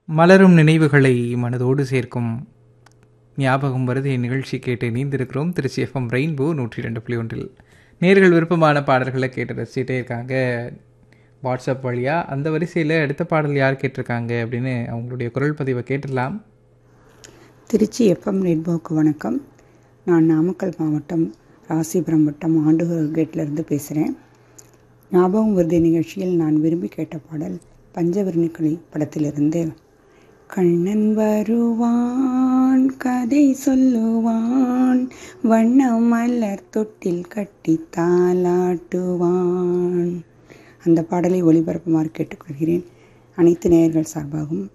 மலரும் நினைவுகளை மனதோடு சேர்க்கும் ஞாபகம் வருது என் நிகழ்ச்சி கேட்டு இணைந்திருக்கிறோம் திருச்சி எஃப்எம் ரெயின்போ நூற்றி ரெண்டு புள்ளி ஒன்றில் நேர்கள் விருப்பமான பாடல்களை கேட்டு ரசிச்சுட்டே இருக்காங்க வாட்ஸ்அப் வழியாக அந்த வரிசையில் அடுத்த பாடல் யார் கேட்டிருக்காங்க அப்படின்னு அவங்களுடைய குரல் பதிவை கேட்டுடலாம் திருச்சி எஃப்எம் ரெயின்போக்கு வணக்கம் நான் நாமக்கல் மாவட்டம் ராசிபுரம் வட்டம் ஆண்டுகர் கேட்லேருந்து பேசுகிறேன் ஞாபகம் வருது நிகழ்ச்சியில் நான் விரும்பி கேட்ட பாடல் பஞ்சவர்ணிக்கிளி படத்திலிருந்து கண்ணன் வருவான் கதை சொல்லுவான் வண்ண மலர் தொட்டில் கட்டி தாலாட்டுவான் அந்த பாடலை ஒளிபரப்புமாறு கேட்டுக்கொள்கிறேன் அனைத்து நேயர்கள் சார்பாகவும்